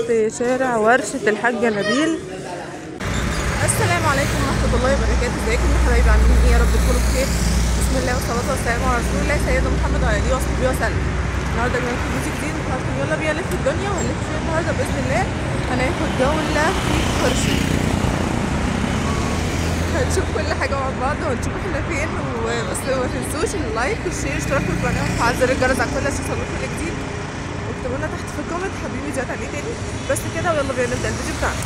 شارع ورشة الحاجة نبيل السلام عليكم ورحمة الله وبركاته ازيكم يا حبايبي عاملين ايه يا رب تكونوا بخير بسم الله والصلاة والسلام على رسول الله سيدنا محمد وعلى اله وصحبه وسلم النهارده جايين في فيديو جديد النهارده يلا بينا نلف الدنيا وهنلف فيها النهارده بإذن الله هناخد جولة في خرشيد هنشوف كل حاجة مع بعض وهنشوف احنا فين وبس ما تنسوش اللايك والشير والاشتراك في القناة وفعل زر الجرس على كل عشان يوصلكوا كل جديد واكتبوا لنا تحت في الكومنت حابين فيديوهات عن ايه تاني بس كده ويلا بينا نبدأ الفيديو بتاعنا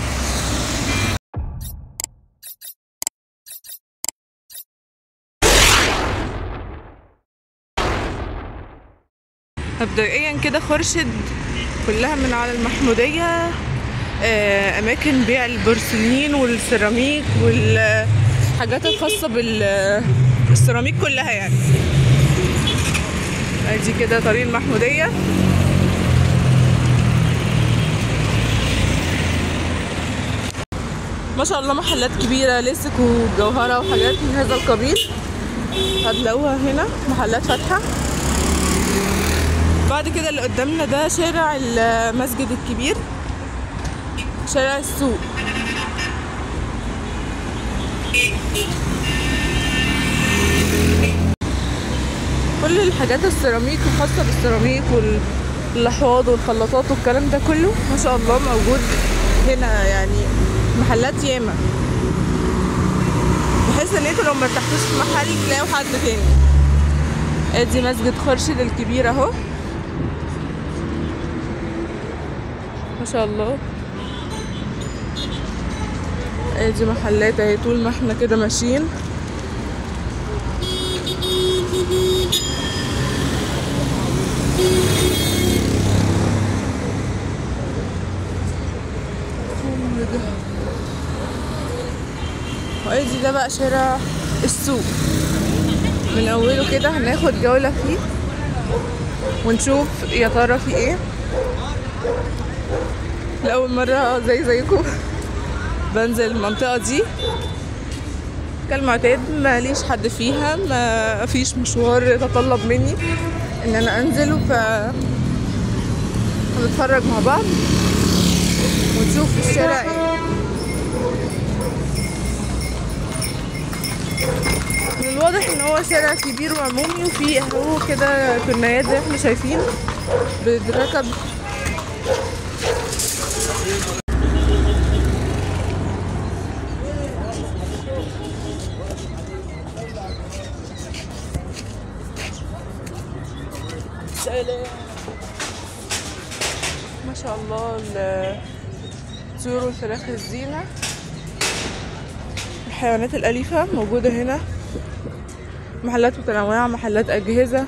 مبدئيا كده خرشد كلها من على المحمودية آه، أماكن بيع البورسلين والسيراميك والحاجات الخاصة بالسيراميك كلها يعني ادي كده طريق المحمودية ما شاء الله محلات كبيرة لسك وجوهرة وحاجات من هذا القبيل هتلاقوها هنا محلات فاتحة بعد كده اللي قدامنا ده شارع المسجد الكبير شارع السوق كل الحاجات السيراميك الخاصة بالسيراميك والأحواض والخلاطات والكلام ده كله ما شاء الله موجود هنا يعني محلات ياما بحيث ان انتوا لو مرتحتوش في محل تلاقوا حد تاني ادي مسجد خرشد الكبير اهو ما شاء الله ادي محلات اهي طول ما احنا كده ماشيين وادي ده بقى شارع السوق من اوله كده هناخد جولة فيه ونشوف يا ترى في ايه لأول مرة زي زيكم بنزل المنطقة دي كالمعتاد ماليش حد فيها ما فيش مشوار يتطلب مني ان انا انزل ف هنتفرج مع بعض ونشوف الشارع ايه من الواضح ان هو شارع كبير وعمومي وفيه اهو كده كنايات زي ما احنا شايفين بتركب ما شاء الله الطيور والفراخ الزينة الحيوانات الأليفة موجودة هنا محلات متنوعة محلات أجهزة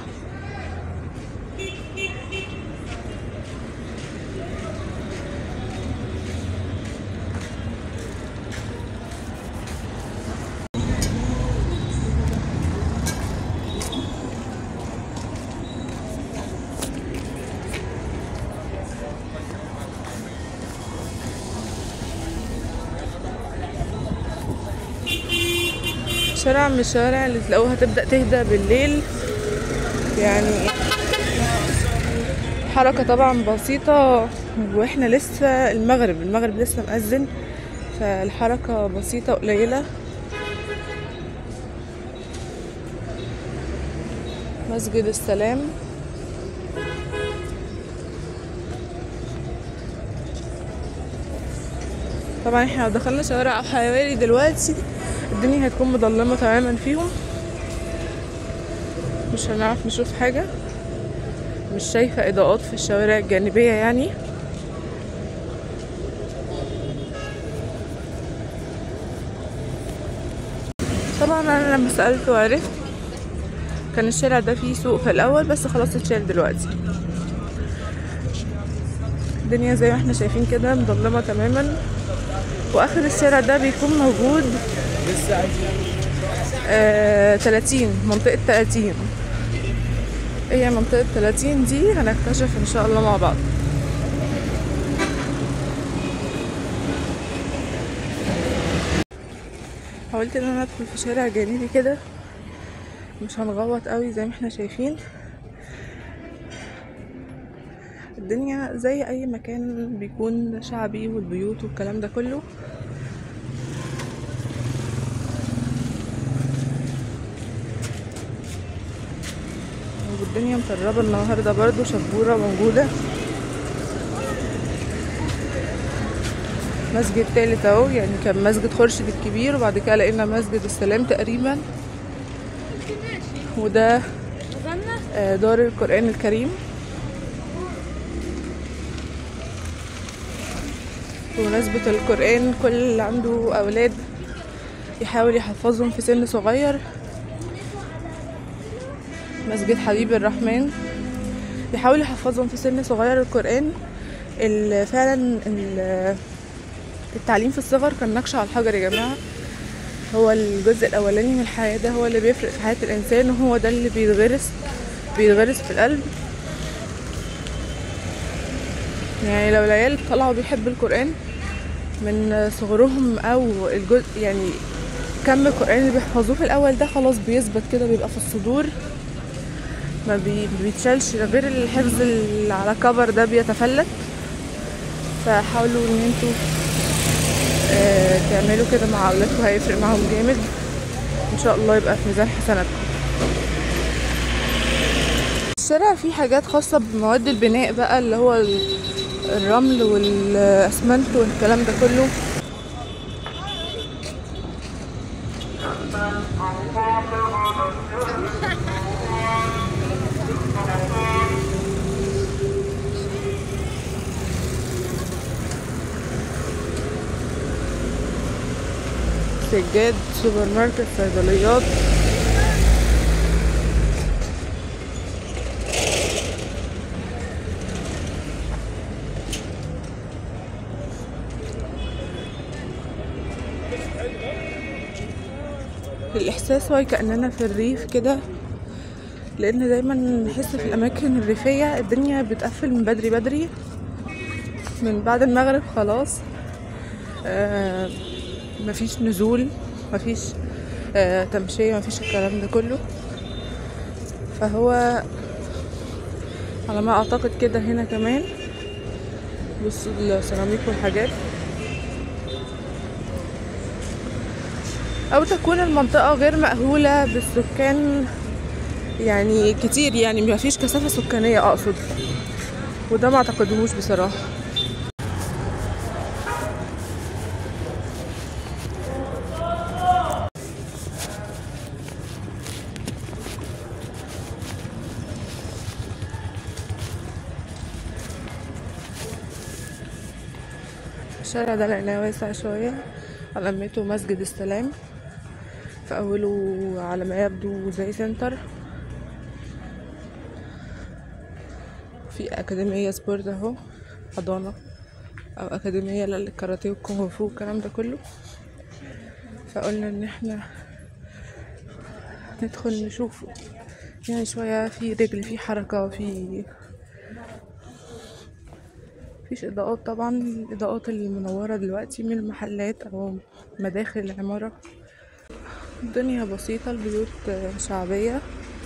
شارع من الشوارع اللي تلاقوها تبدأ تهدى بالليل يعني حركة طبعا بسيطة واحنا لسه المغرب المغرب لسه مأذن فالحركة بسيطة قليلة مسجد السلام طبعا احنا لو دخلنا شوارع او حواري دلوقتي الدنيا هتكون مظلمة تماما فيهم مش هنعرف نشوف حاجة مش شايفة إضاءات في الشوارع الجانبية يعني طبعا أنا لما سألت وعرفت كان الشارع ده فيه سوق في الأول بس خلاص اتشال دلوقتي الدنيا زي ما احنا شايفين كده مظلمة تماما واخر الشارع ده بيكون موجود آه 30 منطقة 30 هي منطقة 30 دي هنكتشف ان شاء الله مع بعض حاولت ان انا ادخل في شارع جانبي كده مش هنغوط قوي زي ما احنا شايفين الدنيا زي اي مكان بيكون شعبي والبيوت والكلام ده كله والدنيا مطربة النهاردة برضو شبورة موجودة مسجد تالت اهو يعني كان مسجد خورشيد الكبير وبعد كده لقينا مسجد السلام تقريبا وده آه، دار القرآن الكريم بمناسبة القرآن كل اللي عنده أولاد يحاول يحفظهم في سن صغير مسجد حبيب الرحمن يحاول يحفظهم في سن صغير القرآن ال- فعلا ال- التعليم في الصغر كان نقش على الحجر يا جماعة هو الجزء الأولاني من الحياة ده هو اللي بيفرق في حياة الإنسان وهو ده اللي بيتغرس بيتغرس في القلب يعني لو العيال طلعوا بيحبوا القرآن من صغرهم أو الجزء يعني كم القرآن اللي بيحفظوه في الأول ده خلاص بيثبت كده بيبقى في الصدور ما بي- بيتشالش غير الحفظ اللي على كبر ده بيتفلت فحاولوا ان انتوا آه، تعملوا كده مع اولادكم هيفرق معاهم جامد ان شاء الله يبقى في ميزان حسناتكم الشارع فيه حاجات خاصة بمواد البناء بقى اللي هو ال- الرمل والاسمنت والكلام ده كله سجاد سوبر ماركت صيدليات الإحساس هو كأننا في الريف كده لأن دايما نحس في الأماكن الريفية الدنيا بتقفل من بدري بدري من بعد المغرب خلاص آه مفيش نزول مفيش آه تمشية مفيش الكلام ده كله فهو على ما اعتقد كده هنا كمان بصوا السيراميك والحاجات او تكون المنطقة غير مأهولة بالسكان يعني كتير يعني مفيش كثافة سكانية اقصد وده ما اعتقدهوش بصراحة الشارع ده لقيناه واسع شوية علمته مسجد السلام في أوله على ما يبدو زي سنتر في أكاديمية سبورت أهو حضانة أو أكاديمية للكاراتيه والكونغ فو والكلام ده كله فقلنا إن احنا ندخل نشوف يعني شوية في رجل في حركة في مفيش اضاءات طبعا الاضاءات المنورة دلوقتي من المحلات او مداخل العمارة الدنيا بسيطة البيوت شعبية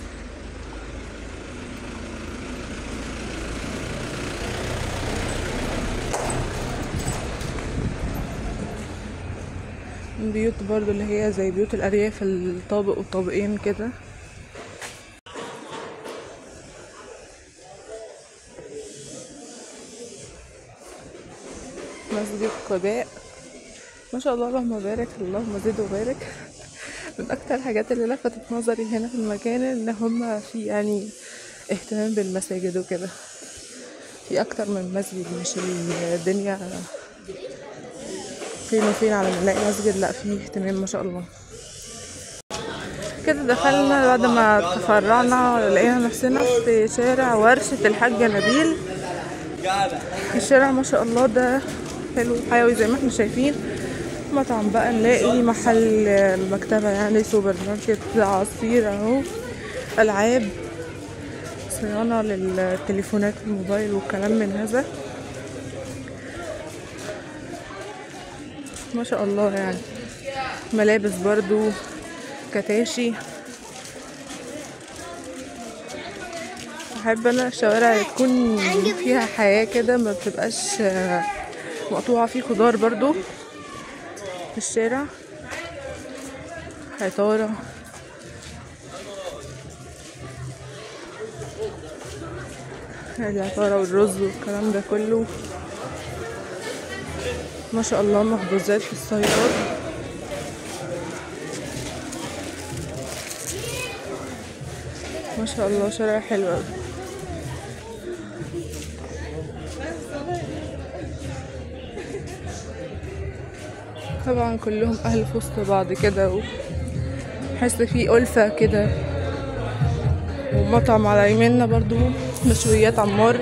بيوت برضو اللي هي زي بيوت الأرياف الطابق والطابقين كده مسجد قباء ما شاء الله اللهم بارك اللهم زد وبارك من اكتر الحاجات اللي لفتت نظري هنا في المكان ان هم في يعني اهتمام بالمساجد وكده في اكتر من مسجد مش الدنيا فين وفين على ما نلاقي مسجد لا فيه اهتمام ما شاء الله كده دخلنا بعد ما تفرعنا لقينا نفسنا في شارع ورشة الحاجة نبيل الشارع ما شاء الله ده حلو حيوي زي ما احنا شايفين مطعم بقى نلاقي محل مكتبة يعني سوبر ماركت عصير اهو ألعاب صيانة للتليفونات الموبايل والكلام من هذا ما شاء الله يعني ملابس برضو كتاشي بحب انا الشوارع اللي تكون فيها حياة كده ما بتبقاش آه، مقطوعة فيه خضار برضو في الشارع عطارة العطارة والرز والكلام ده كله ما شاء الله مخبوزات في الصياد ما شاء الله شارع حلو أوي طبعا كلهم أهل في وسط بعض كده وحس في ألفة كده ومطعم على يميننا برضو مشويات عمار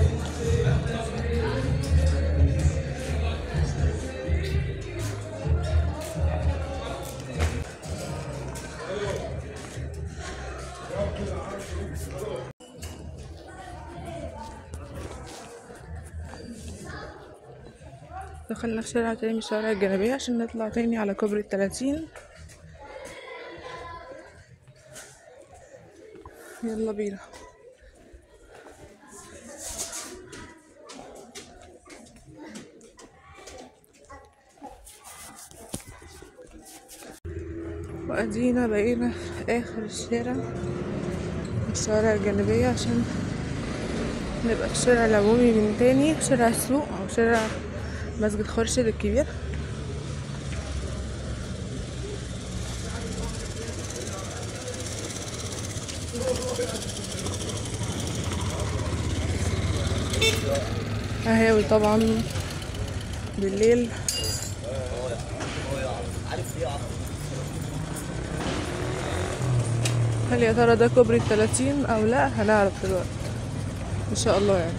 دخلنا في شارع تاني من الشوارع الجانبية عشان نطلع تاني على كوبري التلاتين يلا بينا وأدينا بقينا في آخر الشارع الشوارع الجانبية عشان نبقى في الشارع العمومي من تاني شارع السوق أو شارع مسجد خورشيد الكبير قهاوي طبعا بالليل هل يا ترى ده كوبري التلاتين او لا هنعرف دلوقتي ان شاء الله يعني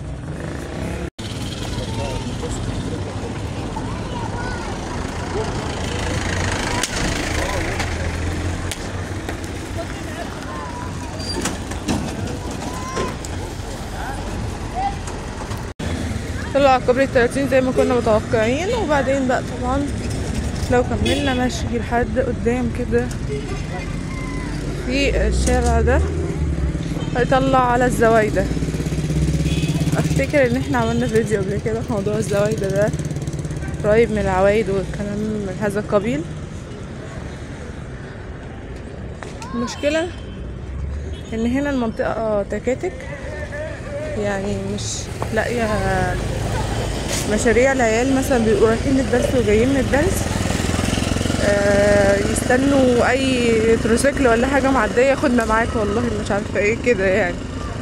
طلع كوبري التلاتين زي ما كنا متوقعين وبعدين بقى طبعا لو كملنا ماشي لحد قدام كده في الشارع ده هيطلع على الزوايدة افتكر ان احنا عملنا فيديو قبل كده في موضوع الزوايدة ده قريب من العوايد والكلام من هذا القبيل المشكلة ان هنا المنطقة تكاتك يعني مش لاقية مشاريع العيال مثلا بيبقوا رايحين الدرس وجايين من الدرس آه، يستنوا اي تروسيكل ولا حاجه معديه ياخدنا معاك والله مش عارفه ايه كده يعني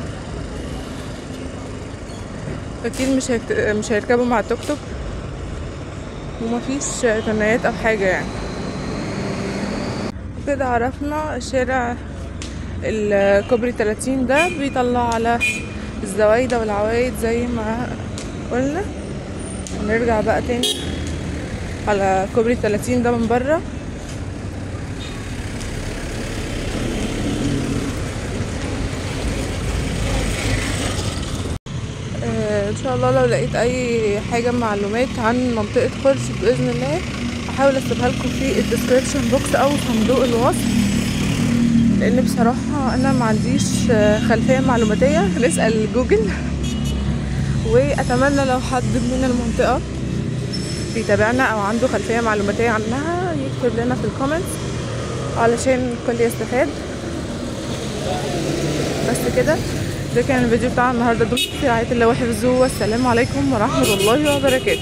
اكيد مش هيكت... مش هيركبوا مع التوك توك ومفيش تنايات او حاجه يعني كده عرفنا شارع الكوبري 30 ده بيطلع على الزوايدة والعوايد زي ما قلنا نرجع بقى تاني على كوبري 30 ده من بره آه، ان شاء الله لو لقيت اي حاجه معلومات عن منطقه خرش باذن الله احاول اسيبها لكم في الديسكريبشن بوكس او صندوق الوصف لان بصراحه انا ما عنديش آه، خلفيه معلوماتيه نسال جوجل واتمنى لو حد من المنطقه بيتابعنا او عنده خلفيه معلوماتيه عنها يكتب لنا في الكومنتس علشان الكل يستفاد بس كده ده كان الفيديو بتاع النهارده دول في رعايه الله وحفظه والسلام عليكم ورحمه الله وبركاته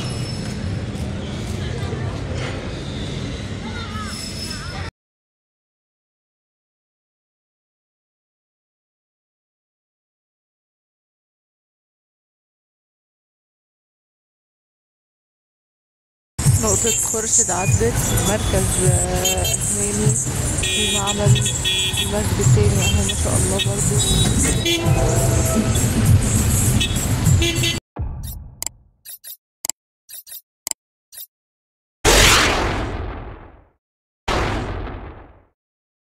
نقطة خورشيد عدت مركز آه، أسناني في معمل مسجد تاني اهو ما شاء الله برضو